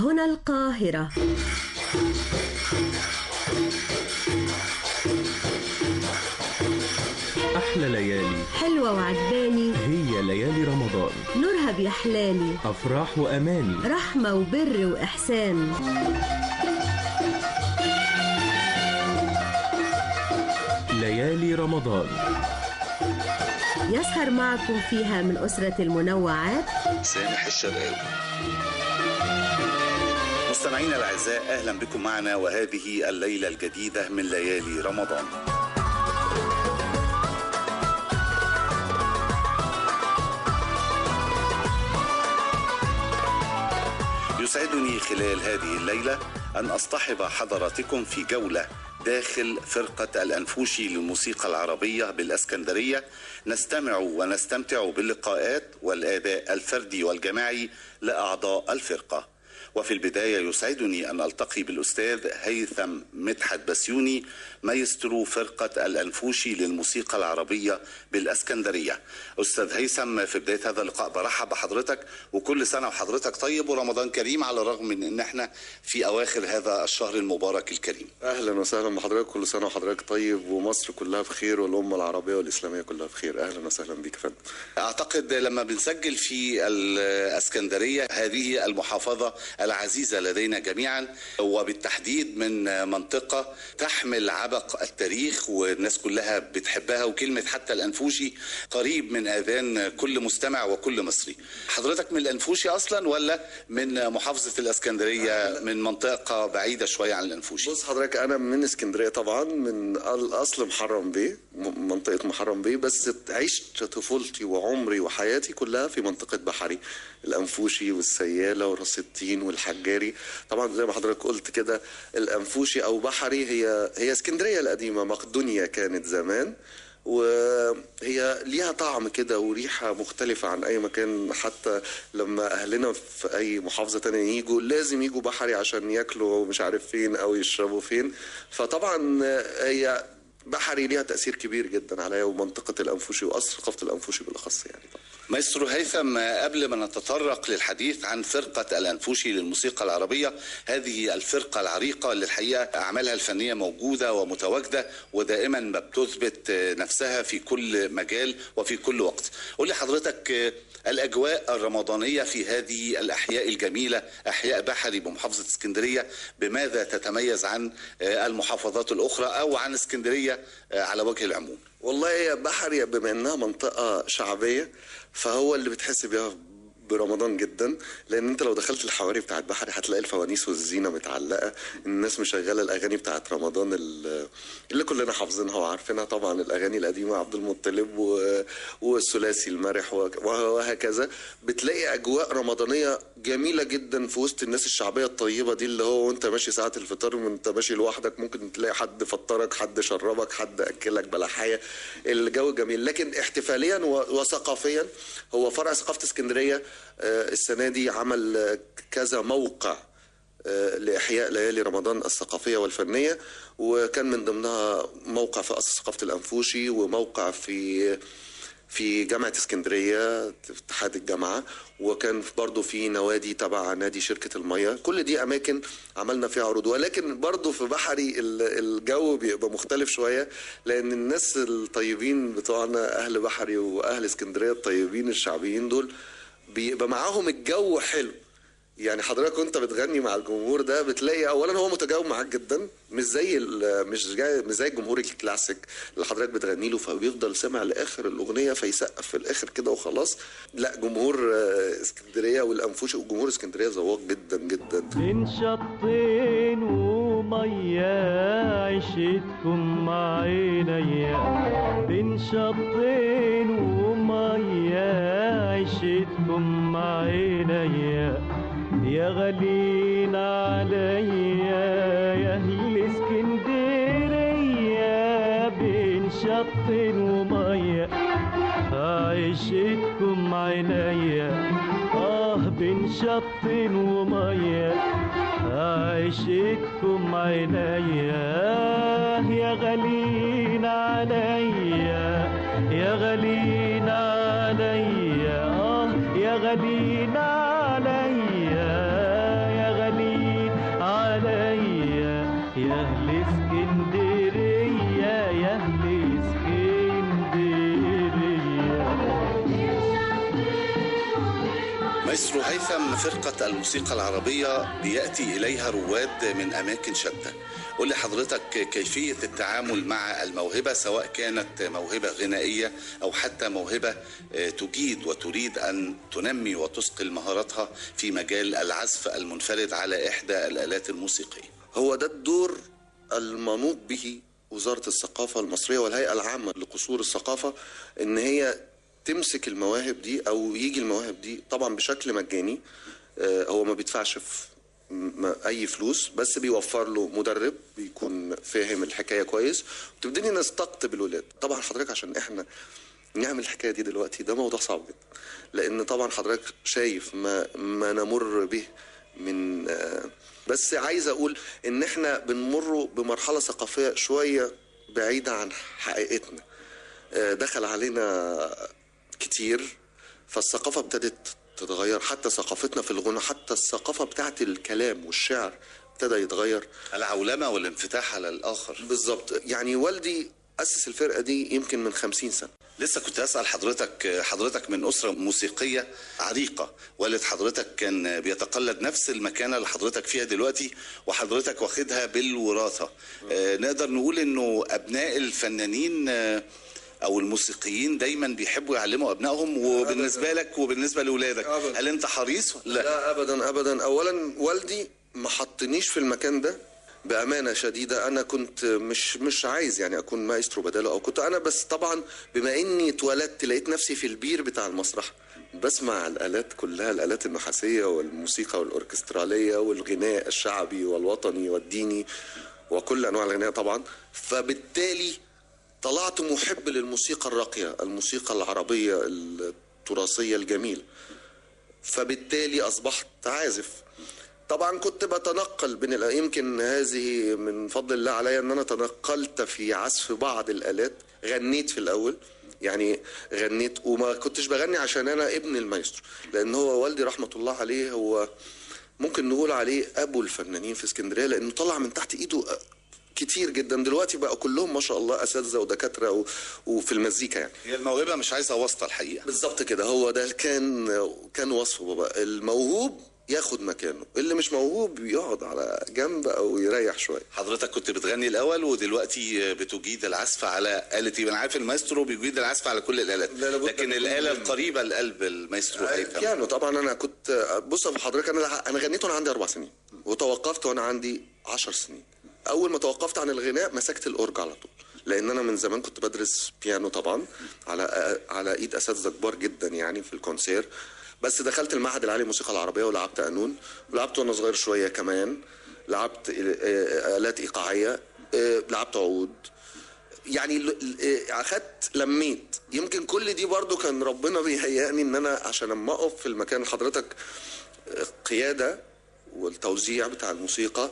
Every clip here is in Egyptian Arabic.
هنا القاهرة أحلى ليالي حلوة وعجباني هي ليالي رمضان نورها بيحلالي أفراح وأماني رحمة وبر وإحسان ليالي رمضان يسهر معكم فيها من أسرة المنوعات سامح الشرقاوي مستمعينا الاعزاء اهلا بكم معنا وهذه الليله الجديده من ليالي رمضان يسعدني خلال هذه الليله ان اصطحب حضراتكم في جوله داخل فرقة الأنفوشي للموسيقى العربية بالأسكندرية نستمع ونستمتع باللقاءات والأداء الفردي والجماعي لأعضاء الفرقة وفي البداية يسعدني أن ألتقي بالأستاذ هيثم مدحت بسيوني مايسترو فرقة الأنفوشي للموسيقى العربية بالأسكندرية أستاذ هيثم في بداية هذا اللقاء برحب بحضرتك وكل سنة وحضرتك طيب ورمضان كريم على الرغم من أن احنا في أواخر هذا الشهر المبارك الكريم اهلا وسهلا بحضرتك كل سنه وحضرتك طيب ومصر كلها بخير والامه العربيه والاسلاميه كلها بخير اهلا وسهلا بيك يا فندم أعتقد لما بنسجل في الأسكندرية هذه المحافظة العزيزة لدينا جميعا وبالتحديد من منطقة تحمل عبق التاريخ والناس كلها بتحبها وكلمة حتى الأنفوشي قريب من آذان كل مستمع وكل مصري حضرتك من الأنفوشي أصلا ولا من محافظة الأسكندرية من منطقة بعيدة شوية عن الأنفوشي بص حضرتك انا من اسكندريه طبعا من الاصل محرم بيه م- منطقه محرم بيه بس عشت طفولتي وعمري وحياتي كلها في منطقه بحري الانفوشي والسياله وراس التين والحجاري طبعا زي ما حضرتك قلت كده الانفوشي او بحري هي هي اسكندريه القديمه مقدونيا كانت زمان وهي ليها طعم كده وريحة مختلفة عن أي مكان حتى لما أهلنا في أي محافظة تانية يجوا لازم يجوا بحري عشان ياكلوا مش عارف فين أو يشربوا فين فطبعا هي بحري ليها تأثير كبير جدا عليا ومنطقة الأنفوشي وأصل ثقافة الأنفوشي بالأخص يعني طبعا. مايسترو هيثم قبل ما نتطرق للحديث عن فرقة الأنفوشي للموسيقى العربية هذه الفرقة العريقة اللي الحقيقة أعمالها الفنية موجودة ومتواجدة ودائما ما بتثبت نفسها في كل مجال وفي كل وقت قول لي حضرتك الأجواء الرمضانية في هذه الأحياء الجميلة أحياء بحري بمحافظة اسكندرية بماذا تتميز عن المحافظات الأخرى أو عن اسكندرية على وجه العموم والله يا بحري بما انها منطقه شعبيه فهو اللي بتحس بيها برمضان جدا لان انت لو دخلت الحواري بتاعت بحري هتلاقي الفوانيس والزينه متعلقه الناس مشغله الاغاني بتاعت رمضان ال- اللي كلنا حافظينها وعارفينها طبعا الاغاني القديمه عبد المطلب و- والثلاثي المرح وك- وهكذا بتلاقي اجواء رمضانيه جميله جدا في وسط الناس الشعبيه الطيبه دي اللي هو وانت ماشي ساعه الفطار وانت ماشي لوحدك ممكن تلاقي حد فطرك حد شربك حد اكلك بلحايه الجو جميل لكن احتفاليا و- وثقافيا هو فرع ثقافه اسكندريه آه، السنه دي عمل آه، كذا موقع آه، لإحياء ليالي رمضان الثقافية والفنية وكان من ضمنها موقع في قصر ثقافة الأنفوشي وموقع في في جامعة اسكندرية في اتحاد الجامعة وكان برضو في نوادي تبع نادي شركة المية كل دي أماكن عملنا فيها عروض ولكن برضو في بحري ال- الجو بيبقى مختلف شوية لأن الناس الطيبين بتوعنا أهل بحري وأهل اسكندرية الطيبين الشعبيين دول بيبقى معاهم الجو حلو يعني حضرتك وانت بتغني مع الجمهور ده بتلاقي اولا هو متجاوب معاك جدا مش زي ال- مش جاي مش زي الجمهور الكلاسيك اللي حضرتك بتغني له فبيفضل سامع لاخر الاغنيه فيسقف في الاخر كده وخلاص لا جمهور آه، اسكندريه والانفوشي وجمهور اسكندريه ذواق جدا جدا بين شطين ومية عشتكم مع عينيا بين شطين ومية عشتكم مع عينيا يا غالين عليا يا اهل اسكندرية بين شطين ومية عشتكم عينيا اه بين شط ومية عشتكم عينيا يا غالين عليا يا غالين عليا اه يا غالين عليا يا غالين مايسترو هيثم فرقة الموسيقى العربية بيأتي إليها رواد من أماكن شتى قول لي حضرتك كيفية التعامل مع الموهبة سواء كانت موهبة غنائية أو حتى موهبة آه، تجيد وتريد أن تنمي وتثقل مهاراتها في مجال العزف المنفرد على إحدى الآلات الموسيقية هو ده الدور المنوط به وزارة الثقافة المصرية والهيئة العامة لقصور الثقافة إن هي تمسك المواهب دي أو يجي المواهب دي طبعا بشكل مجاني آه، هو ما بيدفعش في م- أي فلوس بس بيوفر له مدرب بيكون فاهم الحكاية كويس وتبتدي نستقطب الولاد طبعا حضرتك عشان إحنا نعمل الحكاية دي دلوقتي ده موضوع صعب جدا لأن طبعا حضرتك شايف ما, ما نمر به من آه، بس عايز اقول ان احنا بنمر بمرحله ثقافيه شويه بعيده عن حقيقتنا آه، دخل علينا كتير فالثقافه ابتدت تتغير حتى ثقافتنا في الغنى حتى الثقافه بتاعت الكلام والشعر ابتدى يتغير العولمة والانفتاح على الآخر بالظبط يعني والدي اسس الفرقه دي يمكن من خمسين سنه لسه كنت أسأل حضرتك حضرتك من أسرة موسيقية عريقة والد حضرتك كان بيتقلد نفس المكانة اللي حضرتك فيها دلوقتي وحضرتك واخدها بالوراثة آه، نقدر نقول إنه أبناء الفنانين آه، أو الموسيقيين دايما بيحبوا يعلموا أبنائهم وبالنسبة لك وبالنسبة لأولادك أبداً. هل أنت حريص ولا لا؟ لا ابدا ابدا اولا والدي ما حطنيش في المكان ده بامانه شديده انا كنت مش مش عايز يعني اكون مايسترو بداله او كنت انا بس طبعا بما اني اتولدت لقيت نفسي في البير بتاع المسرح بسمع الالات كلها الالات النحاسيه والموسيقى والاوركستراليه والغناء الشعبي والوطني والديني وكل انواع الغناء طبعا فبالتالي طلعت محب للموسيقى الراقيه الموسيقى العربيه التراثيه الجميله فبالتالي اصبحت عازف طبعا كنت بتنقل بين الآ- يمكن هذه من فضل الله علي ان انا تنقلت في عزف بعض الالات غنيت في الاول يعني غنيت وما كنتش بغني عشان انا ابن المايسترو لان هو والدي رحمه الله عليه هو ممكن نقول عليه ابو الفنانين في اسكندريه لانه طلع من تحت ايده كتير جدا دلوقتي بقى كلهم ما شاء الله اساتذه ودكاتره و... وفي المزيكا يعني هي الموهبة مش عايزة واسطة الحقيقة بالظبط كده هو ده كان كان وصفه بابا الموهوب ياخد مكانه اللي مش موهوب يقعد على جنب او يريح شويه حضرتك كنت بتغني الاول ودلوقتي بتجيد العزف على آلة انا عارف المايسترو بيجيد العزف على كل الآلات لا، لابد لكن من- الآلة القريبة لقلب المايسترو هيثم بيانو طبعا انا كنت بص يا حضرتك انا انا غنيت وانا عندي اربع سنين وتوقفت وانا عندي عشر سنين اول ما توقفت عن الغناء مسكت الاورج على طول لان انا من زمان كنت بدرس بيانو طبعا على على ايد اساتذه كبار جدا يعني في الكونسير بس دخلت المعهد العالي للموسيقى العربيه ولعبت قانون ولعبت وانا صغير شويه كمان لعبت آه، الات ايقاعيه آه، لعبت عود يعني ل- ل- اخدت لميت يمكن كل دي برضو كان ربنا بيهيئني ان انا عشان اما اقف في المكان اللي حضرتك قياده والتوزيع بتاع الموسيقى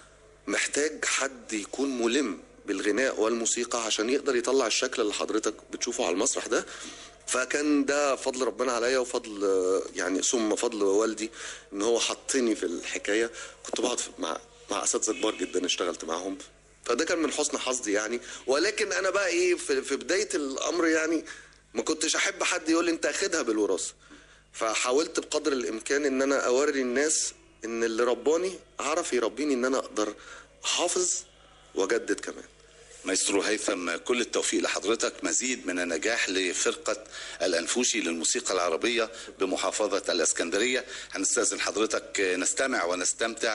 محتاج حد يكون ملم بالغناء والموسيقى عشان يقدر يطلع الشكل اللي حضرتك بتشوفه على المسرح ده فكان ده فضل ربنا عليا وفضل آه، يعني ثم فضل والدي ان هو حطني في الحكايه كنت بقعد في- مع مع اساتذه كبار جدا اشتغلت معاهم فده كان من حسن حظي يعني ولكن انا بقى ايه في, في بدايه الامر يعني ما كنتش احب حد يقول لي انت اخدها بالوراثه فحاولت بقدر الامكان ان انا اوري الناس ان اللي رباني عرف يربيني ان انا اقدر احافظ واجدد كمان مايسترو هيثم كل التوفيق لحضرتك مزيد من النجاح لفرقة الأنفوشي للموسيقى العربية بمحافظة الأسكندرية هنستأذن حضرتك نستمع ونستمتع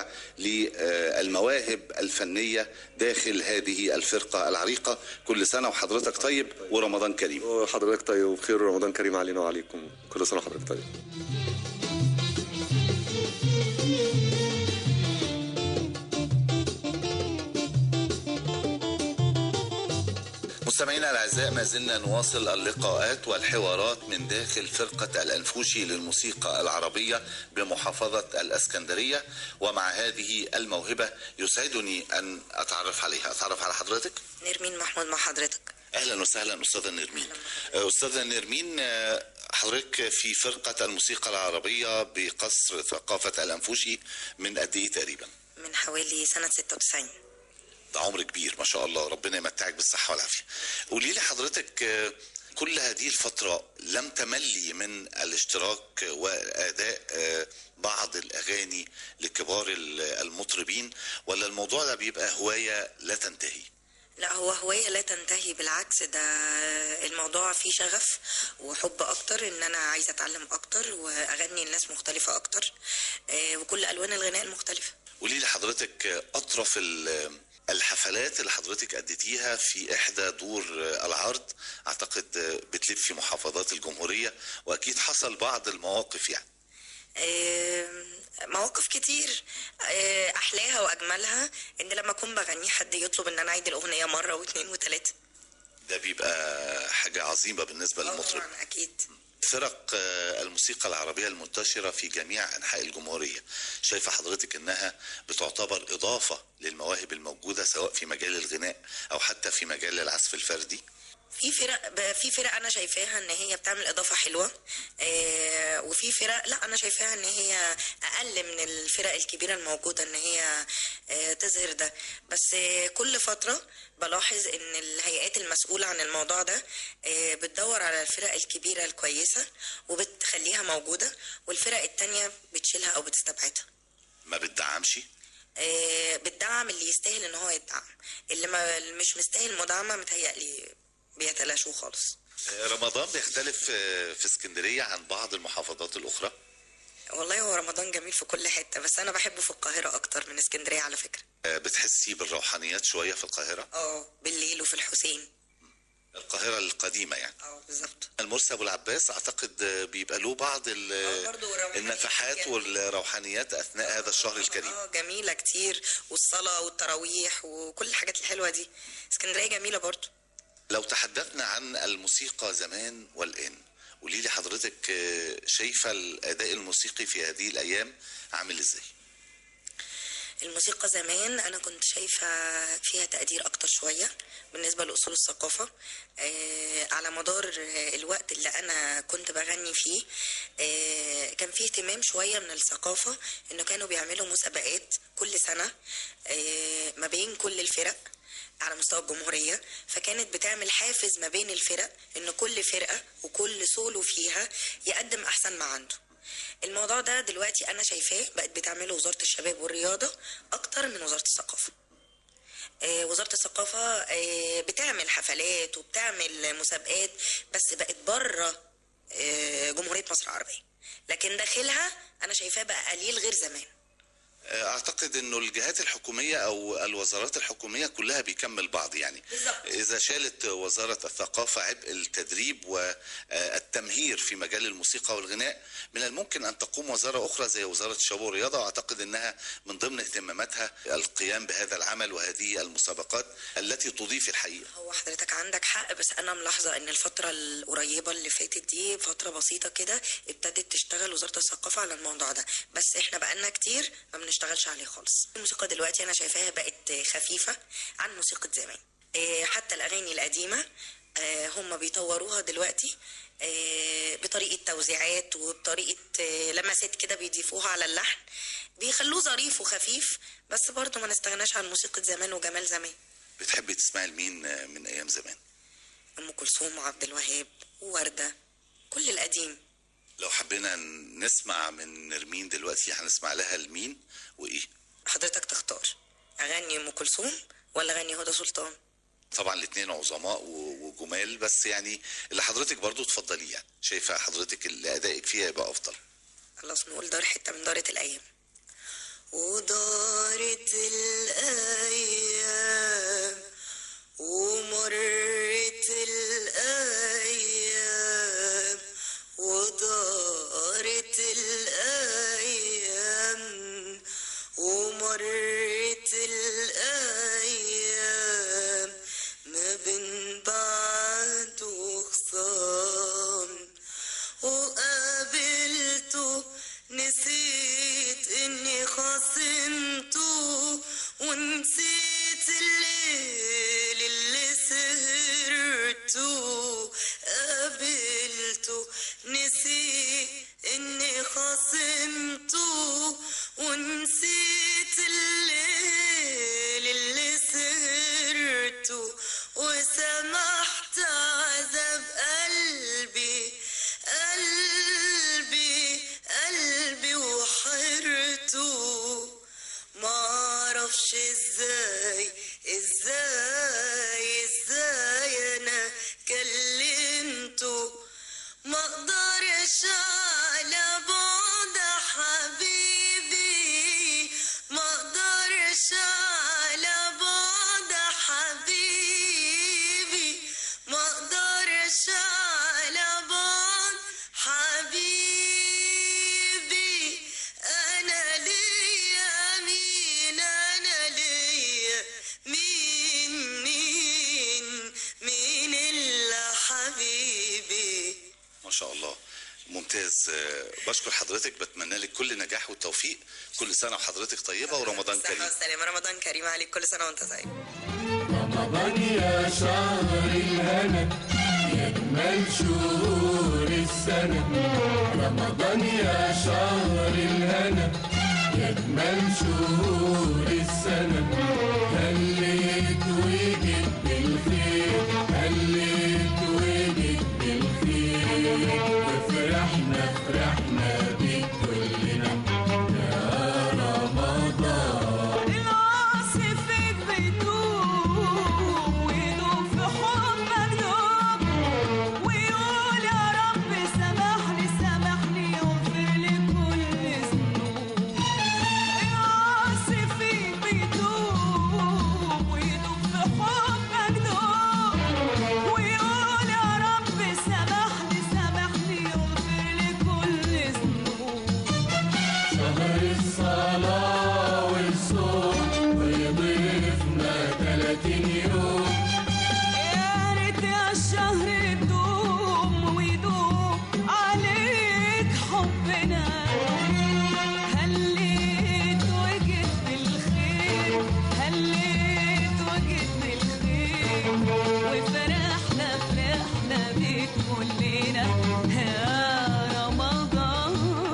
للمواهب الفنية داخل هذه الفرقة العريقة كل سنة وحضرتك طيب ورمضان كريم وحضرتك طيب وبخير رمضان كريم علينا وعليكم كل سنه وحضرتك طيب مستمعينا الاعزاء ما زلنا نواصل اللقاءات والحوارات من داخل فرقه الانفوشي للموسيقى العربيه بمحافظه الاسكندريه ومع هذه الموهبه يسعدني ان اتعرف عليها اتعرف على حضرتك نرمين محمود مع حضرتك اهلا وسهلا استاذه نرمين استاذه نرمين آه، حضرتك في فرقه الموسيقى العربيه بقصر ثقافه الانفوشي من قد ايه تقريبا من حوالي سنة 96 ده عمر كبير ما شاء الله ربنا يمتعك بالصحة والعافية قولي لي حضرتك آه، كل هذه الفترة لم تملي من الاشتراك وأداء آه، بعض الأغاني لكبار ال- المطربين ولا الموضوع ده بيبقى هواية لا تنتهي لا هو هواية لا تنتهي بالعكس ده الموضوع فيه شغف وحب أكتر إن أنا عايزة أتعلم أكتر وأغني الناس مختلفة أكتر آه، وكل ألوان الغناء المختلفة قولي لي حضرتك آه، أطرف ال- الحفلات اللي حضرتك أديتيها في إحدى دور آه، العرض أعتقد آه، بتلف في محافظات الجمهورية وأكيد حصل بعض المواقف يعني آه، مواقف كتير آه، أحلاها وأجملها إن لما أكون بغني حد يطلب إن أنا أعيد الأغنية مرة واثنين وثلاثة ده بيبقى حاجة عظيمة بالنسبة للمطرب طبعا أكيد فرق آه، الموسيقى العربية المنتشرة في جميع أنحاء الجمهورية شايفة حضرتك أنها بتعتبر إضافة للمواهب الموجودة سواء في مجال الغناء أو حتى في مجال العزف الفردي في فرق ب- في فرق انا شايفاها ان هي بتعمل اضافه حلوه آه، وفي فرق لا انا شايفاها ان هي اقل من الفرق الكبيره الموجوده ان هي آه، تظهر ده بس آه، كل فتره بلاحظ ان الهيئات المسؤوله عن الموضوع ده آه، بتدور على الفرق الكبيره الكويسه وبتخليها موجوده والفرق التانية بتشيلها او بتستبعدها ما بتدعمش آه، بتدعم اللي يستاهل ان هو يدعم اللي ما اللي مش مستاهل مدعمه متهيألي بيتلاشوه خالص آه، رمضان بيختلف آه، في اسكندرية عن بعض المحافظات الأخرى والله هو رمضان جميل في كل حتة بس أنا بحبه في القاهرة أكتر من اسكندرية على فكرة آه، بتحسي بالروحانيات شوية في القاهرة اه بالليل وفي الحسين القاهرة القديمة يعني اه بالظبط المرسي أبو العباس أعتقد آه، بيبقى له بعض ال- آه، برضو روحانيات النفحات كتير. والروحانيات أثناء هذا الشهر الكريم اه جميلة كتير والصلاة والتراويح وكل الحاجات الحلوة دي اسكندرية جميلة برضو لو تحدثنا عن الموسيقى زمان والآن قولي لي حضرتك آه، شايفة الأداء الموسيقي في هذه الأيام عامل إزاي؟ الموسيقى زمان انا كنت شايفه فيها تقدير اكتر شويه بالنسبه لاصول الثقافه آه على مدار آه، الوقت اللي انا كنت بغني فيه آه كان فيه اهتمام شويه من الثقافه انه كانوا بيعملوا مسابقات كل سنه آه ما بين كل الفرق على مستوى الجمهورية فكانت بتعمل حافز ما بين الفرق ان كل فرقة وكل سولو فيها يقدم احسن ما عنده الموضوع ده دلوقتي انا شايفاه بقت بتعمله وزاره الشباب والرياضه اكتر من وزاره الثقافه آه، وزاره الثقافه آه، بتعمل حفلات وبتعمل مسابقات بس بقت بره آه، جمهوريه مصر العربيه لكن داخلها انا شايفاه بقى قليل غير زمان اعتقد انه الجهات الحكوميه او الوزارات الحكوميه كلها بيكمل بعض يعني بالظبط. اذا شالت وزاره الثقافه عبء التدريب والتمهير في مجال الموسيقى والغناء من الممكن ان تقوم وزاره اخرى زي وزاره الشباب والرياضه واعتقد انها من ضمن اهتماماتها القيام بهذا العمل وهذه المسابقات التي تضيف الحقيقه هو حضرتك عندك حق بس انا ملاحظه ان الفتره القريبه اللي فاتت دي فتره بسيطه كده ابتدت تشتغل وزاره الثقافه على الموضوع ده بس احنا بقالنا كتير ما بنشتغلش عليه خالص الموسيقى دلوقتي انا شايفاها بقت خفيفه عن موسيقى زمان إيه، حتى الاغاني القديمه آه، هم بيطوروها دلوقتي آه، بطريقه توزيعات وبطريقه آه، لمسات كده بيضيفوها على اللحن بيخلوه ظريف وخفيف بس برضه ما نستغناش عن موسيقى زمان وجمال زمان بتحبي تسمعي لمين من ايام زمان ام كلثوم وعبد الوهاب ووردة كل القديم لو حبينا نسمع من نرمين دلوقتي هنسمع لها لمين وايه حضرتك تختار اغني ام كلثوم ولا اغني هدى سلطان طبعا الاثنين عظماء و- وجمال بس يعني اللي حضرتك برضو تفضليه يعني شايفه حضرتك اللي ادائك فيها يبقى افضل خلاص نقول دار حته من دارة الايام ودارت الايام ومرت الايام ودارت الايام ومرت الايام ما بين بعد وخصام وقابلته نسيت اني خاصمته ونسيت الليل اللي سهرته قابلته نسيت اني خاصمته ونسيت الليل معرفش ازاي ازاي ازاي انا كلمته ما اقدرش على بعد حبيبي ما اقدرش على بعد حبيبي ما اقدرش على بعد حبيبي انا ليا مين انا ليا مين مين مين الا حبيبي ما شاء الله ممتاز آه، بشكر حضرتك بتمنى لك كل نجاح والتوفيق كل سنة وحضرتك طيبة ورمضان صحة كريم والسلامة رمضان كريم عليك كل سنة وانت طيب رمضان يا شهر الهنا يجمل شهور السنة رمضان يا شهر الهنا يجمل شهور السنة هليت وجيت بالخير هليت وجيت بالخير وفرحنا فرحنا بيك كلنا يا رمضان العاصفك بيدوب ويدوب في حبك دوب ويقول يا رب سامحني سامحني واغفر لي كل ذنوب العاصفك بيدوب ويدوب في حبك دوب ويقول يا رب سامحني سامحني واغفر لي كل ذنوب شهر الصلاة والصوم ويضيفنا 30 يوم يا ريت يا الشهر يدوم ويدوم عليك حبنا هليت وجيت بالخير هليت وجيت بالخير وفرحنا فرحنا بيك كلنا يا رمضان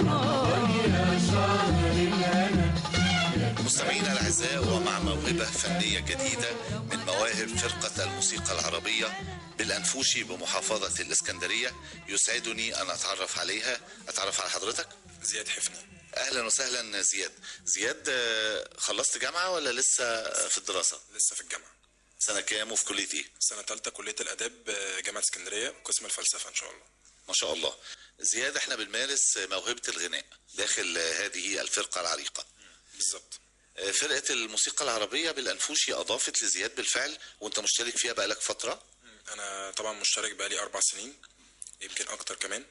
يا شهر الهنا مستمعينا الأعزاء ومع موهبة فنية جديدة من مواهب فرقة الموسيقى العربية بالأنفوشي بمحافظة الإسكندرية يسعدني أن أتعرف عليها أتعرف على حضرتك زياد حفني أهلا وسهلا زياد زياد آه، خلصت جامعة ولا لسه في الدراسة لسه في الجامعة سنة كام وفي كلية إيه سنة تالتة كلية الآداب آه، جامعة اسكندرية قسم الفلسفة إن شاء الله ما شاء الله زياد احنا بنمارس موهبة الغناء داخل هذه الفرقة العريقة بالظبط فرقة الموسيقى العربية بالأنفوشي أضافت لزياد بالفعل وأنت مشترك فيها بقالك فترة أنا طبعا مشترك بقالي أربع سنين يمكن أكتر كمان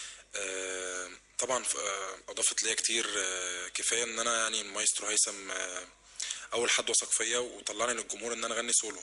آه، طبعا ف- آه، أضافت ليا كتير آه، كفاية إن أنا يعني المايسترو هيثم آه، أول حد وثق فيا وطلعني للجمهور إن أنا أغني سولو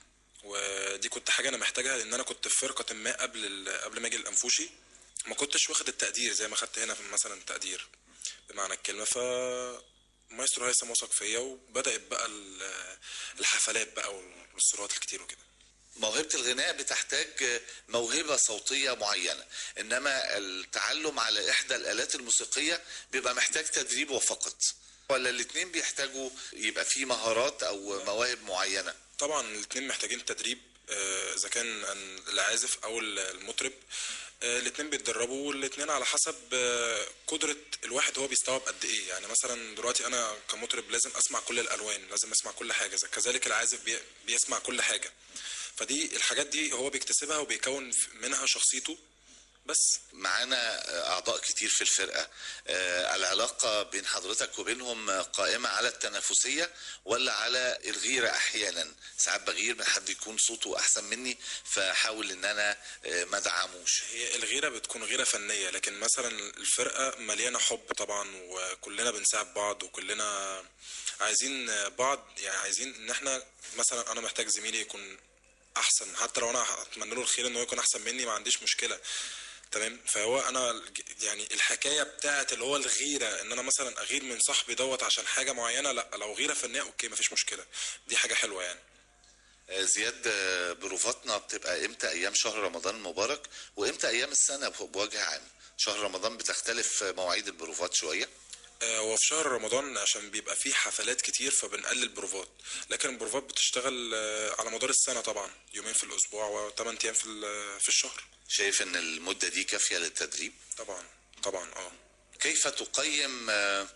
ودي كنت حاجة أنا محتاجها لأن أنا كنت في فرقة ما قبل ال- قبل ما أجي الأنفوشي ما كنتش واخد التقدير زي ما خدت هنا في مثلا التقدير بمعنى الكلمة ف مايسترو هيثم وثق فيا وبدأت بقى ال- الحفلات بقى والصورات الكتير وكده موهبة الغناء بتحتاج موهبة صوتية معينة إنما التعلم على إحدى الآلات الموسيقية بيبقى محتاج تدريب وفقط ولا الاتنين بيحتاجوا يبقى في مهارات أو مواهب معينة طبعا الاتنين محتاجين تدريب آه، اذا كان العازف او المطرب آه، الاتنين بيتدربوا والاتنين على حسب آه، قدرة الواحد هو بيستوعب قد ايه يعني مثلا دلوقتي انا كمطرب لازم اسمع كل الالوان لازم اسمع كل حاجة كذلك العازف بي- بيسمع كل حاجة فدي الحاجات دي هو بيكتسبها وبيكون منها شخصيته بس معانا أعضاء كتير في الفرقة آه، العلاقة بين حضرتك وبينهم قائمة على التنافسية ولا على الغيرة أحيانا ساعات بغير من حد يكون صوته أحسن مني فحاول إن أنا آه، ما دعموش هي الغيرة بتكون غيرة فنية لكن مثلا الفرقة مليانة حب طبعا وكلنا بنساعد بعض وكلنا عايزين بعض يعني عايزين ان احنا مثلا انا محتاج زميلي يكون احسن حتى لو انا اتمنى له الخير ان هو يكون احسن مني ما عنديش مشكلة تمام فهو انا الج- يعني الحكايه بتاعت اللي هو الغيره ان انا مثلا اغير من صاحبي دوت عشان حاجه معينه لا لو غيره فنيه اوكي مفيش مشكله دي حاجه حلوه يعني آه، زياد آه، بروفاتنا بتبقى إمتى أيام شهر رمضان المبارك وإمتى أيام السنة بو- بوجه عام شهر رمضان بتختلف مواعيد البروفات شوية آه، وفي شهر رمضان عشان بيبقى فيه حفلات كتير فبنقلل بروفات لكن البروفات بتشتغل آه، على مدار السنة طبعا يومين في الأسبوع وثمان أيام في ال- في الشهر شايف إن المدة دي كافية للتدريب طبعا طبعا اه كيف تقيم آه،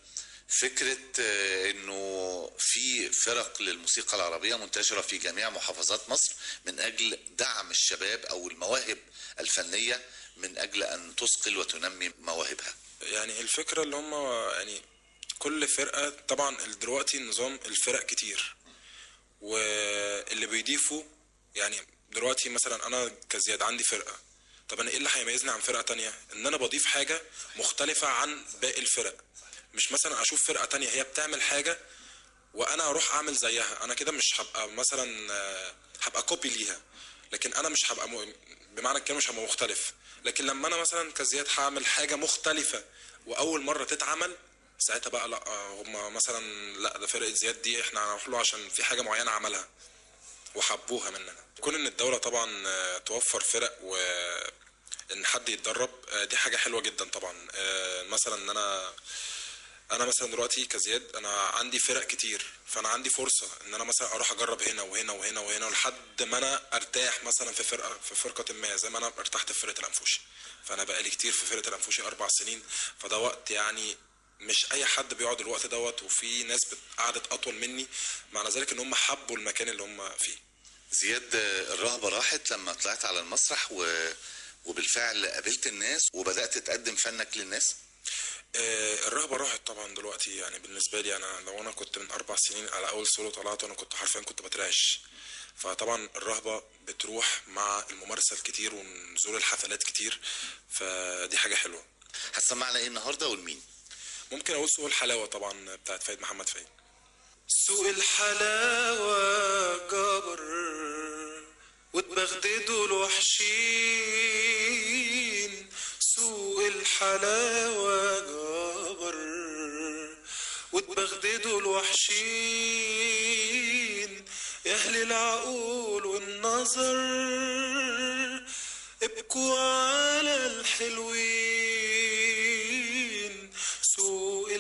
فكرة آه، انه في فرق للموسيقى العربية منتشرة في جميع محافظات مصر من اجل دعم الشباب او المواهب الفنية من اجل ان تثقل وتنمي مواهبها يعني الفكرة اللي هم يعني كل فرقة طبعا دلوقتي نظام الفرق كتير واللي بيضيفوا يعني دلوقتي مثلا انا كزياد عندي فرقة طب انا ايه اللي هيميزني عن فرقة تانية ان انا بضيف حاجة مختلفة عن باقي الفرق مش مثلا اشوف فرقة تانية هي بتعمل حاجة وانا اروح اعمل زيها انا كده مش هبقى مثلا آه، هبقى كوبي ليها لكن انا مش هبقى م... بمعنى الكلمه مش هبقى مختلف لكن لما انا مثلا كزياد هعمل حاجه مختلفه واول مره تتعمل ساعتها بقى لا آه، هم مثلا لا ده فرقه زياد دي احنا هنروح له عشان في حاجه معينه عملها وحبوها مننا كون ان الدوله طبعا آه، توفر فرق و ان حد يتدرب آه، دي حاجه حلوه جدا طبعا آه، مثلا ان انا انا مثلا دلوقتي كزياد انا عندي فرق كتير فانا عندي فرصه ان انا مثلا اروح اجرب هنا وهنا وهنا وهنا لحد ما انا ارتاح مثلا في فرقه في فرقه ما زي ما انا ارتحت في فرقه الانفوشي فانا بقالي كتير في فرقه الانفوشي اربع سنين فده وقت يعني مش اي حد بيقعد الوقت دوت وفي ناس بت- قعدت اطول مني معنى ذلك ان هم حبوا المكان اللي هم فيه زياد آه، الرهبة راحت لما طلعت على المسرح و... وبالفعل قابلت الناس وبدأت تقدم فنك للناس آه، الرهبه راحت طبعا دلوقتي يعني بالنسبه لي انا لو انا كنت من اربع سنين على اول سولو طلعت وانا كنت حرفيا كنت بترعش فطبعا الرهبه بتروح مع الممارسه الكتير ونزول الحفلات كتير فدي حاجه حلوه هتسمعنا ايه النهارده والمين ممكن اقول سوق الحلاوه طبعا بتاعت فايد محمد فايد سوق الحلاوه جبر واتبغددوا الوحشين سوق الحلاوه جبر واتبغددوا الوحشين يا اهل العقول والنظر ابكوا على الحلوين سوق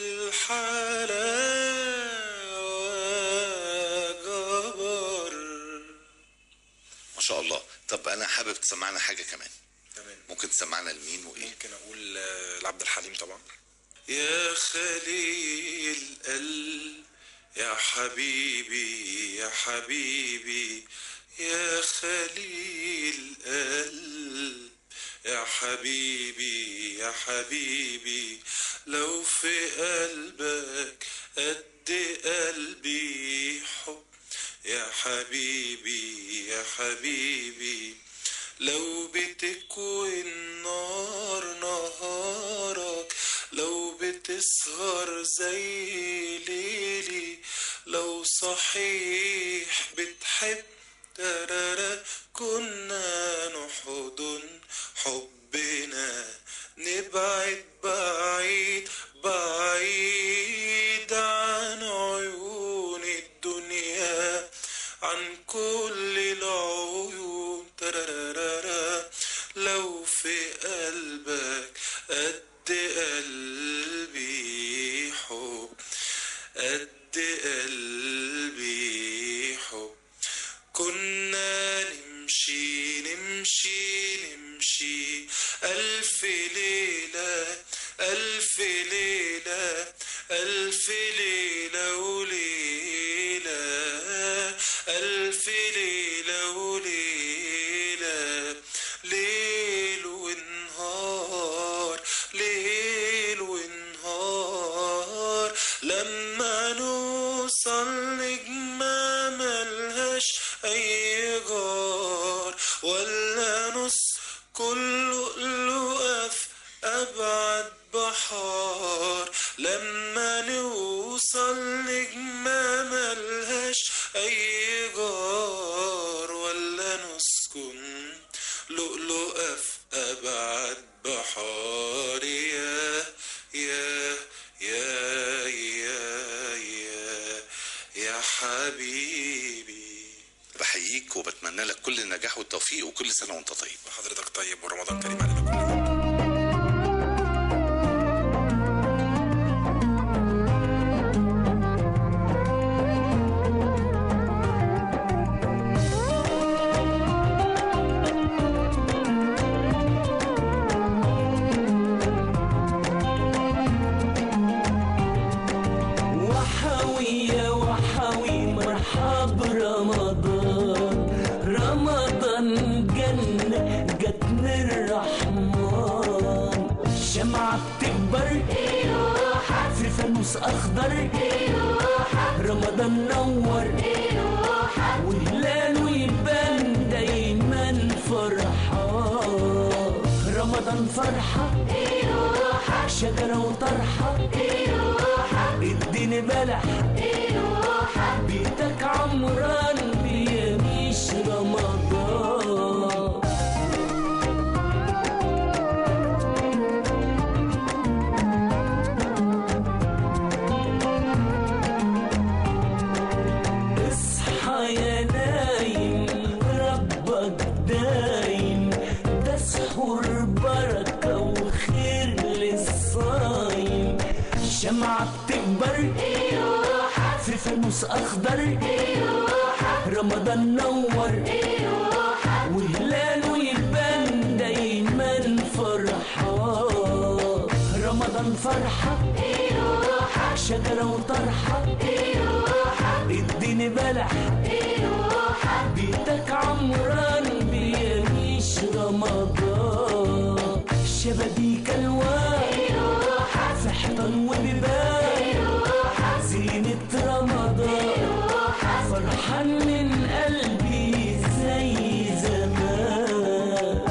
الحلاوة جبر ما شاء الله طب انا حابب تسمعنا حاجة كمان تمام ممكن تسمعنا لمين وايه ممكن اقول آه، لعبد الحليم طبعا يا خليل قلب يا حبيبي يا حبيبي يا خليل قلب يا حبيبي يا حبيبي لو في قلبك قد قلبي حب يا حبيبي يا حبيبي لو بتكوي النار نهارك لو بتسهر زي ليلي لو صحيح بتحب ترارا كنا نحضن حبنا نبعد بعيد بعيد عن عيون الدنيا عن كل العيون ترارارا لو في قلبك قد قلبي حب قد قلبي حب كنا نمشي نمشي نمشي ألف ليلة ألف ليلة ألف ليلة وليلة ألف ليلة وليلة ليل ونهار ليل ونهار لما نوصل نجمة ملهاش أي جار ولا نص كل لؤلؤة في أبعد بحار لما نوصل نجمة ملهاش أي جار ولا نسكن لؤلؤة في أبعد بحار يا يا يا يا يا يا حبيبي بحييك وبتمنى لك كل النجاح والتوفيق وكل سنة وانت طيب حضرتك طيب ورمضان كريم علينا كلنا ويا وحوي مرحب رمضان رمضان جنة جت من الرحمن الشمعة بتكبر في فانوس أخضر رمضان نور وهلاله يبان دايما فرحان رمضان فرحة شجرة وطرحة اديني بلح بيتك عمران بيميش رمضان اصحى يا نايم ربك دايم ده سحور بركة وخير للصايم شمعة بتكبر في فانوس أخضر رمضان نور وهلاله يبان دايما فرحان رمضان فرحة شجرة وطرحة اديني بلح بيتك عمران بيميش رمضان شبابيك الوان في حيطان وبيبان زينة رمضان فرحان من قلبي زي زمان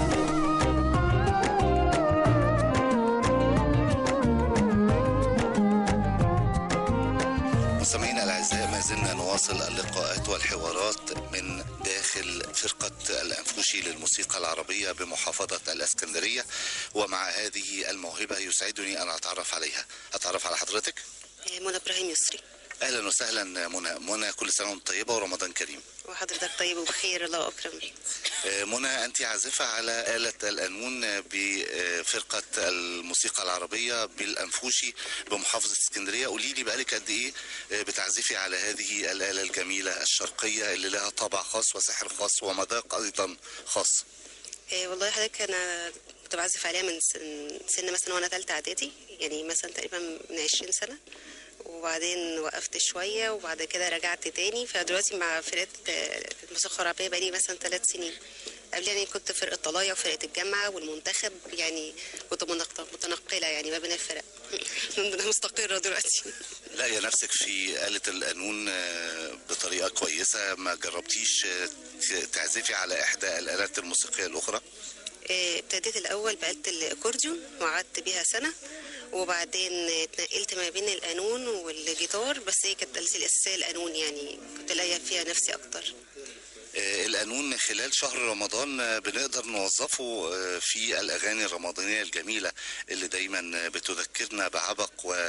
مستمعينا الاعزاء ما زلنا نواصل اللقاءات والحوارات من داخل فرقه الانفوشي للموسيقى العربيه بمحافظه الاسكندريه ومع هذه الموهبه يسعدني ان اتعرف عليها اتعرف على حضرتك منى ابراهيم يسري اهلا وسهلا منى منى كل سنه وانت طيبه ورمضان كريم وحضرتك طيب وبخير الله اكرم آه، منى انت عازفه على اله القانون بفرقه الموسيقى العربيه بالانفوشي بمحافظه اسكندريه قولي لي بقالك قد ايه آه، بتعزفي على هذه الاله الجميله الشرقيه اللي لها طابع خاص وسحر خاص ومذاق ايضا خاص إيه والله حضرتك انا كنت بعزف عليها من سن, سن مثلا وانا ثالثه اعدادي يعني مثلا تقريبا من 20 سنه وبعدين وقفت شويه وبعد كده رجعت تاني فدلوقتي مع فرقه آه، الموسيقى العربيه بقالي مثلا ثلاث سنين قبل يعني كنت فرقه طلايا وفرقه الجامعه والمنتخب يعني كنت منق- متنقله يعني ما بين الفرق انا مستقره دلوقتي لا يا نفسك في آلة القانون آه، بطريقة كويسة ما جربتيش آه، ت- تعزفي على إحدى الآلات الموسيقية الأخرى إيه، ابتديت الاول بآلة الاكورديون وقعدت بيها سنه وبعدين اتنقلت ما بين القانون والجيتار بس هي كانت آلتي الاساسيه القانون يعني كنت لاقيه فيها نفسي اكتر آه، القانون خلال شهر رمضان آه، بنقدر نوظفه آه، في الأغاني الرمضانية الجميلة اللي دايما آه، بتذكرنا بعبق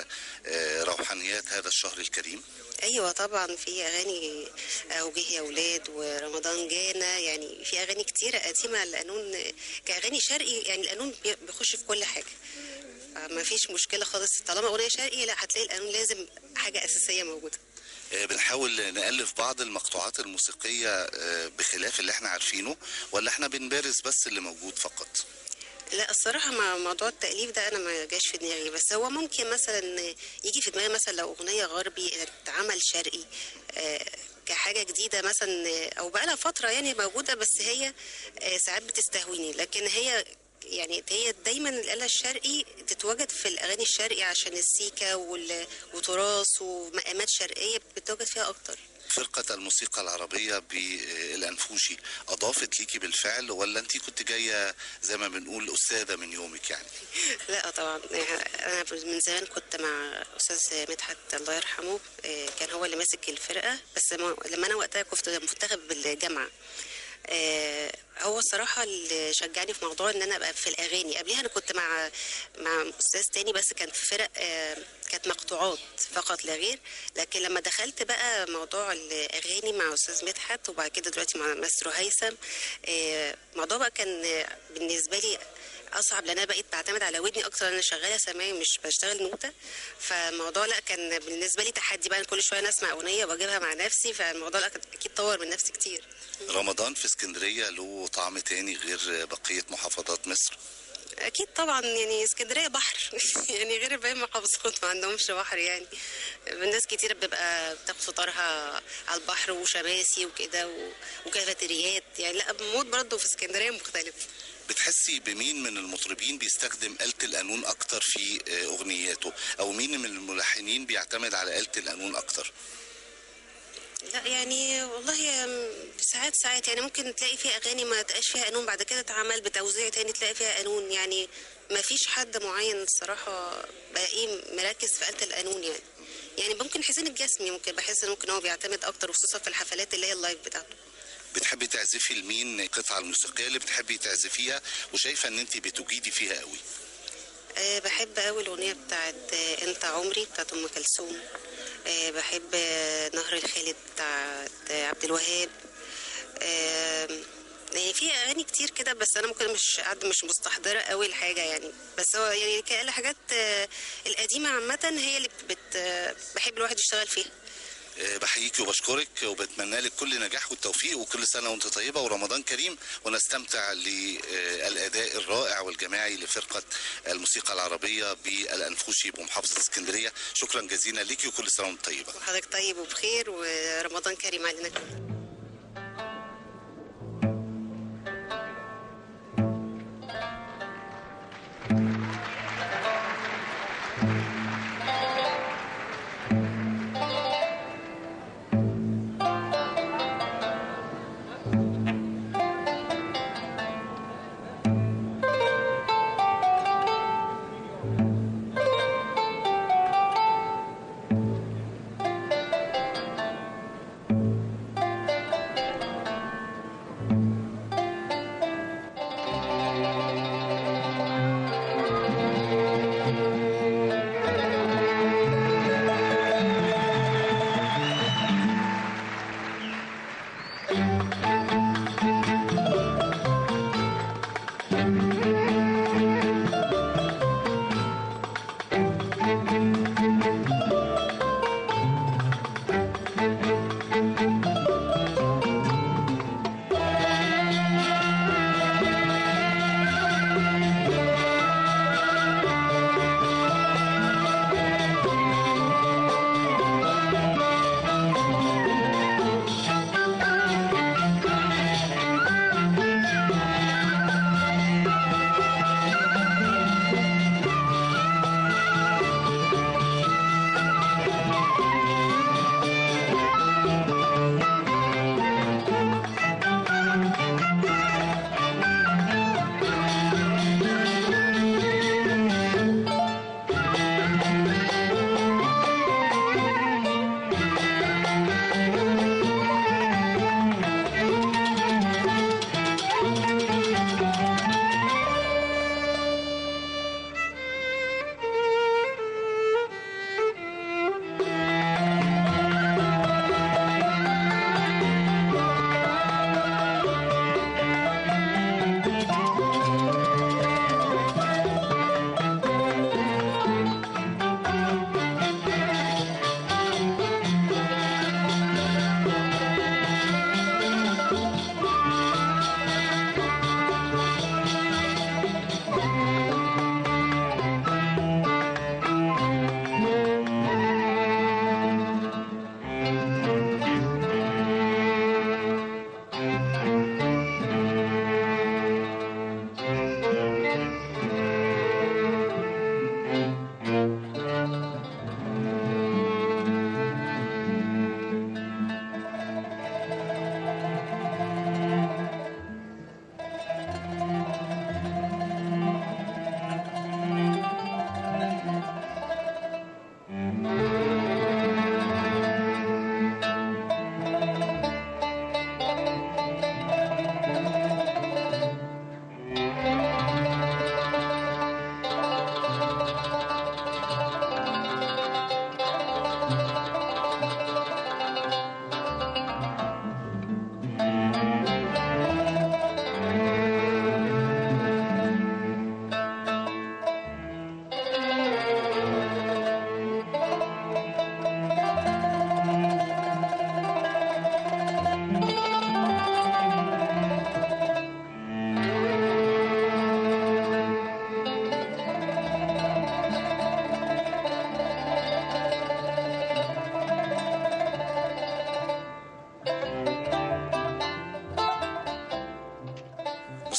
وروحانيات هذا الشهر الكريم ايوه طبعا في اغاني اوجه يا اولاد ورمضان جانا يعني في اغاني كتيره قديمه القانون كاغاني شرقي يعني القانون بي- بيخش في كل حاجه ما فيش مشكله خالص طالما اغنيه شرقي لا هتلاقي القانون لازم حاجه اساسيه موجوده آه، بنحاول نألف بعض المقطوعات الموسيقية آه، بخلاف اللي احنا عارفينه ولا احنا بنبارز بس اللي موجود فقط لا الصراحة مع موضوع التأليف ده أنا ما جاش في دماغي بس هو ممكن مثلا يجي في دماغي مثلا لو أغنية غربي اتعمل شرقي آه، كحاجة جديدة مثلا آه، أو بقالها فترة يعني موجودة بس هي آه، ساعات بتستهويني لكن هي يعني هي دايما الآلة الشرقي تتواجد في الأغاني الشرقي عشان السيكا وال- وتراث ومقامات شرقية بتتواجد فيها أكتر فرقة الموسيقى العربية بالأنفوشي أضافت ليكي بالفعل ولا أنت كنت جاية زي ما بنقول أستاذة من يومك يعني لا طبعا انا من زمان كنت مع استاذ مدحت الله يرحمه آه، كان هو اللي ماسك الفرقه بس ما- لما انا وقتها كنت منتخب بالجامعه آه، هو الصراحه اللي شجعني في موضوع ان انا ابقى في الاغاني قبلها انا كنت مع مع استاذ تاني بس كان في فرق آه، كانت مقطوعات فقط لا غير لكن لما دخلت بقى موضوع الاغاني مع استاذ مدحت وبعد كده دلوقتي مع ماسترو هيثم آه، الموضوع بقى كان آه، بالنسبه لي اصعب لان انا بقيت بعتمد على ودني اكتر انا شغاله سماعي مش بشتغل نوته فالموضوع لا كان بالنسبه لي تحدي بقى كل شويه أنا اسمع اغنيه واجيبها مع نفسي فالموضوع لا كان اكيد طور من نفسي كتير رمضان في اسكندرية له طعم تاني غير بقية محافظات مصر اكيد طبعا يعني اسكندريه بحر يعني غير باقي المحافظات ما عندهمش بحر يعني الناس كتير بتبقى بتاخد فطارها على البحر وشماسي وكده و- وكافيتريات يعني لا المود برضه في اسكندريه مختلف بتحسي بمين من المطربين بيستخدم آلة القانون أكتر في آه، أغنياته أو مين من الملحنين بيعتمد على آلة القانون أكتر لا يعني والله يا- ساعات ساعات يعني ممكن تلاقي فيها اغاني ما تبقاش فيها قانون بعد كده اتعمل بتوزيع تاني تلاقي فيها قانون يعني ما فيش حد معين الصراحه بلاقيه مركز في آلة القانون يعني يعني ممكن حسين الجسمي ممكن بحس ان ممكن هو بيعتمد اكتر خصوصا في الحفلات اللي هي اللايف بتاعته بتحبي تعزفي لمين القطعة الموسيقية اللي بتحبي تعزفيها وشايفة ان انت بتجيدي فيها قوي أه بحب قوي الاغنيه بتاعت آه، انت عمري بتاعت ام كلثوم أه بحب آه، نهر الخالد بتاعت آه، عبد الوهاب أه يعني في اغاني كتير كده بس انا ممكن مش قاعده مش مستحضره قوي الحاجه يعني بس هو يعني كان الحاجات آه، القديمه عامه هي اللي بت آه، بحب الواحد يشتغل فيها آه، بحييكي وبشكرك وبتمنى لك كل نجاح والتوفيق وكل سنة وانت طيبة ورمضان كريم ونستمتع للأداء الرائع والجماعي لفرقة الموسيقى العربية بالأنفوشي بمحافظة اسكندرية شكرا جزيلا لك وكل سنة وانت طيبة وحضرتك طيب وبخير ورمضان كريم علينا كلنا Thank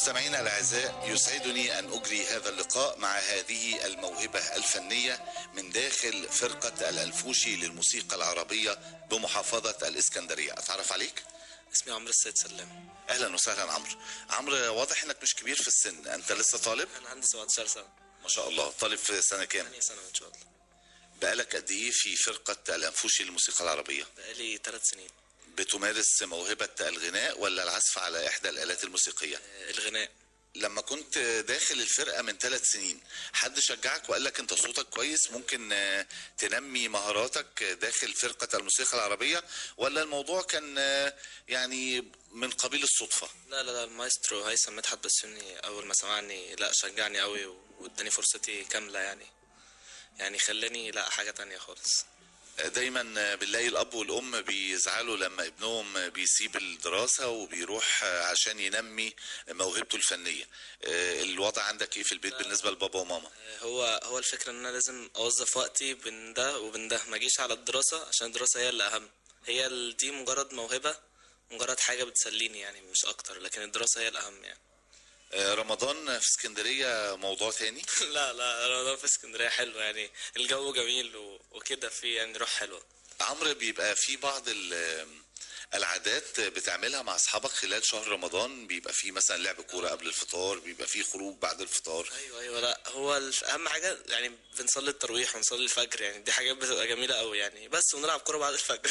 مستمعينا الاعزاء يسعدني ان اجري هذا اللقاء مع هذه الموهبه الفنيه من داخل فرقه الانفوشي للموسيقى العربيه بمحافظه الاسكندريه اتعرف عليك اسمي عمرو السيد سلام اهلا وسهلا عمرو عمرو واضح انك مش كبير في السن انت لسه طالب انا عندي 17 سنه ما شاء الله طالب في سنه كام ثانيه سنه ان شاء الله بقالك قد ايه في فرقه الانفوشي للموسيقى العربيه بقالي ثلاث سنين بتمارس موهبه الغناء ولا العزف على احدى الالات الموسيقيه آه، الغناء لما كنت داخل الفرقه من ثلاث سنين حد شجعك وقال لك انت صوتك كويس ممكن آه، تنمي مهاراتك داخل فرقه الموسيقى العربيه ولا الموضوع كان آه، يعني من قبيل الصدفه لا لا لا المايسترو هيثم مدحت بسيوني اول ما سمعني لا شجعني قوي واداني فرصتي كامله يعني يعني خلاني لا حاجه تانية خالص دايما بنلاقي الاب والام بيزعلوا لما ابنهم بيسيب الدراسه وبيروح عشان ينمي موهبته الفنيه الوضع عندك ايه في البيت بالنسبه لبابا وماما آه، هو هو الفكره ان انا لازم اوظف وقتي بين ده وبين ده ما اجيش على الدراسه عشان الدراسه هي اللي اهم هي ال- دي مجرد موهبه مجرد حاجه بتسليني يعني مش اكتر لكن الدراسه هي الاهم يعني رمضان في اسكندريه موضوع تاني لا لا رمضان في اسكندريه حلو يعني الجو جميل و- وكده في يعني روح حلوه عمرو بيبقى في بعض ال- العادات بتعملها مع اصحابك خلال شهر رمضان بيبقى في مثلا لعب كوره قبل الفطار بيبقى في خروج بعد الفطار ايوه ايوه لا هو الف- اهم حاجه يعني بنصلي التراويح ونصلي الفجر يعني دي حاجات بتبقى جميله قوي يعني بس ونلعب كوره بعد الفجر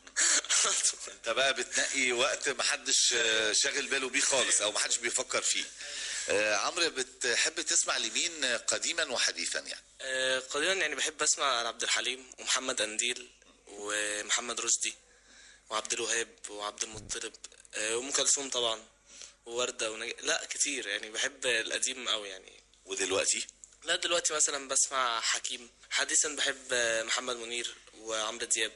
انت بقى بتنقي وقت محدش آه، شاغل باله بيه خالص او محدش بيفكر فيه آه، عمرو بتحب تسمع لمين قديما وحديثا يعني آه، قليلا يعني بحب اسمع عبد الحليم ومحمد انديل ومحمد رشدي وعبد الوهاب وعبد المطلب آه، وام كلثوم طبعا ووردة ونج... لا كتير يعني بحب القديم قوي يعني ودلوقتي لا دلوقتي مثلا بسمع حكيم حديثا بحب آه، محمد منير وعمرو دياب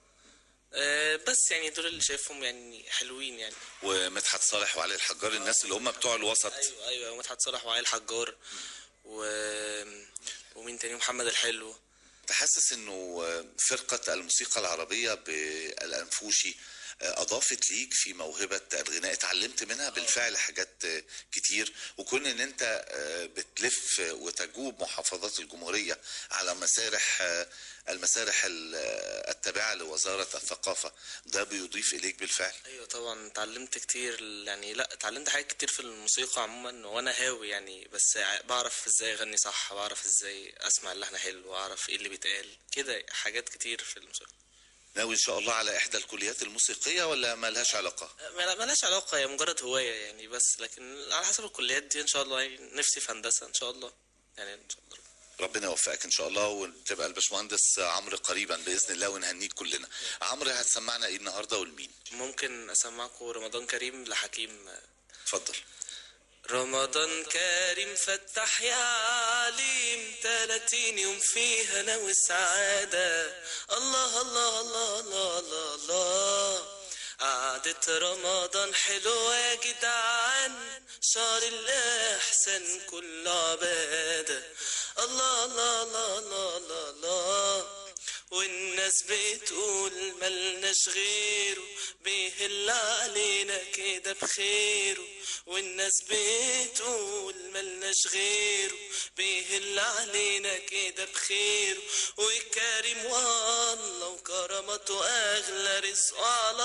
آه، بس يعني دول اللي شايفهم يعني حلوين يعني ومدحت صالح وعلي الحجار الناس اللي هم بتوع الوسط ايوه ايوه ومدحت صالح وعلي الحجار و... ومين تاني محمد الحلو تحسس انه فرقة الموسيقى العربية بالانفوشي اضافت ليك في موهبة الغناء اتعلمت منها بالفعل حاجات كتير وكون ان انت بتلف وتجوب محافظات الجمهورية على مسارح المسارح التابعة لوزارة الثقافة ده بيضيف اليك بالفعل ايوه طبعا اتعلمت كتير يعني لا اتعلمت حاجات كتير في الموسيقى عموما وانا هاوي يعني بس ع- بعرف ازاي اغني صح بعرف ازاي اسمع اللحن حلو واعرف ايه اللي بيتقال كده حاجات كتير في الموسيقى ناوي ان شاء الله على احدى الكليات الموسيقية ولا ملهاش علاقة ما- ملهاش علاقة هي مجرد هواية يعني بس لكن على حسب الكليات دي ان شاء الله يعني نفسي في هندسة ان شاء الله يعني ان شاء الله ربنا يوفقك ان شاء الله وتبقى الباشمهندس عمرو قريبا باذن الله ونهنيك كلنا عمرو هتسمعنا ايه النهارده والمين ممكن اسمعكم رمضان كريم لحكيم اتفضل رمضان كريم فتح يا عليم تلاتين يوم فيها انا وسعادة الله الله الله الله الله الله قعدة رمضان حلوة يا جدعان شهر الأحسن كل عبادة الله الله الله الله الله, الله والناس بتقول ملناش غيره بيهل علينا كده بخيره والناس بتقول ملناش غيره بيهل علينا كده بخيره وكريم والله وكرمته اغلى رزقه على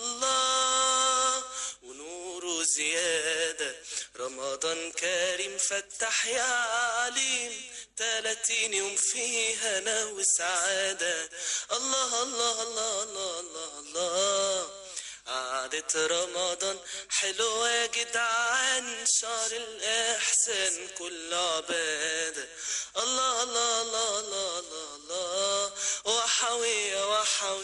الله ونوره زيادة رمضان كريم فتح يا عليم تلاتين يوم فيها انا وسعادة الله الله الله الله الله الله قعدة رمضان حلوة يا جدعان شهر الإحسان كل عبادة الله الله الله الله الله الله وحوي يا وحوي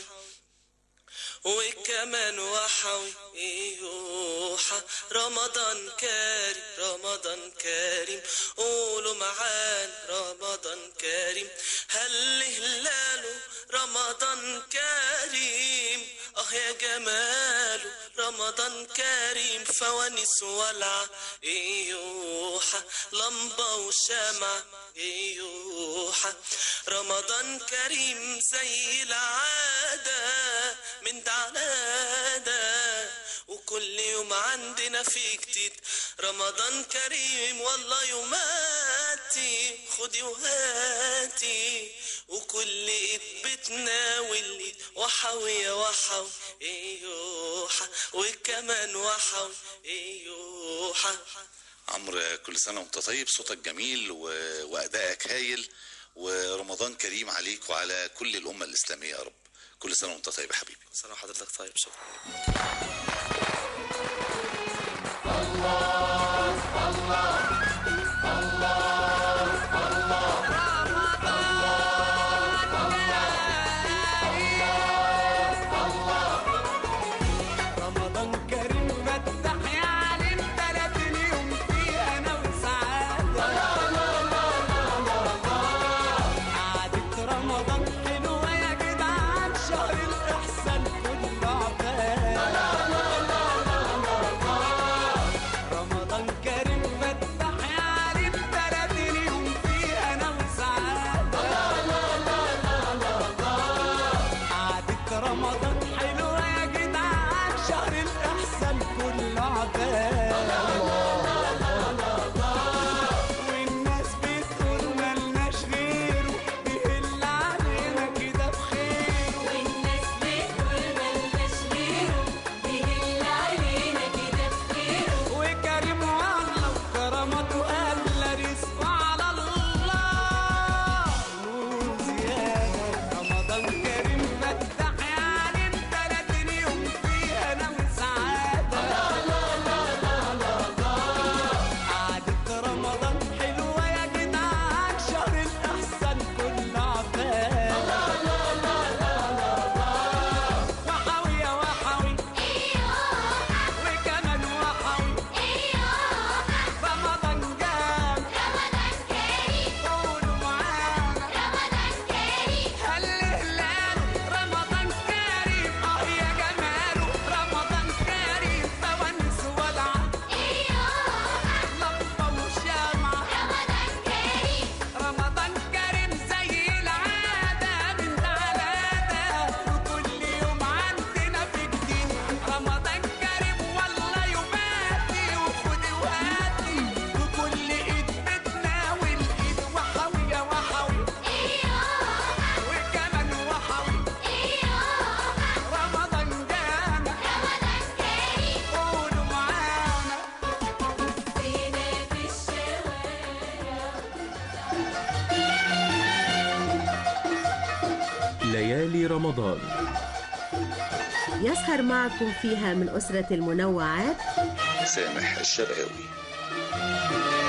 وكمان وحوي يوحى رمضان كريم رمضان كريم قولوا معانا رمضان كريم هل هلاله رمضان كريم اه يا جماله رمضان كريم فوانيس ولع يوحى لمبة وشمع يوحى رمضان كريم زي العادة من ده على ده وكل يوم عندنا في جديد رمضان كريم والله يوماتي خدي وهاتي وكل ايد بتناول ايد وحوي يا وحو ايوحة وكمان وحو ايوحة عمرو كل سنة وانت طيب صوتك جميل و... وأدائك هايل ورمضان كريم عليك وعلى كل الأمة الإسلامية يا رب كل سنة وانت طيب يا حبيبي سنة وحضرتك طيب شكرا رمضان كريم فتح يا عليم تلاتين يوم فيه انا وسعادة قعدة رمضان حلوة يا جدعان شهر الإحسان كله عباد رمضان كريم فتح يا عليم تلاتين يوم فيه انا وسعادة قعدة رمضان حلوة يا جدعان شهر الإحسان كله عباد والناس بتقول ملناش غيره بيهل علينا كده بخيره والناس بتقول ملناش غيره بيهل علينا كده بخيره وكريم والله وكرامته قال رزقه على الله وزيادة رمضان كريم فتح يا عليم تلاتين يوم فيه أنا وسعادة قعدة رمضان حلوة يا جدعان شهر الإحسان كله عباد وحوي يا وحوي وكمان وحوي رمضان جام قولوا معانا هل هلال رمضان كريم اه يا جماله رمضان كريم فوانس ولعة لمبة وشمعة رمضان كريم زي العادة من ده على ده وكل يوم عندنا في جديد رمضان كريم والله يباتي وخدي وهاتي وكل ايد بتناول ايد وحوي يا وحوي وكمان وحوي رمضان جانا قولوا معانا فينا في ليالي رمضان يسهر معكم فيها من أسرة المنوعات سامح الشرقاوي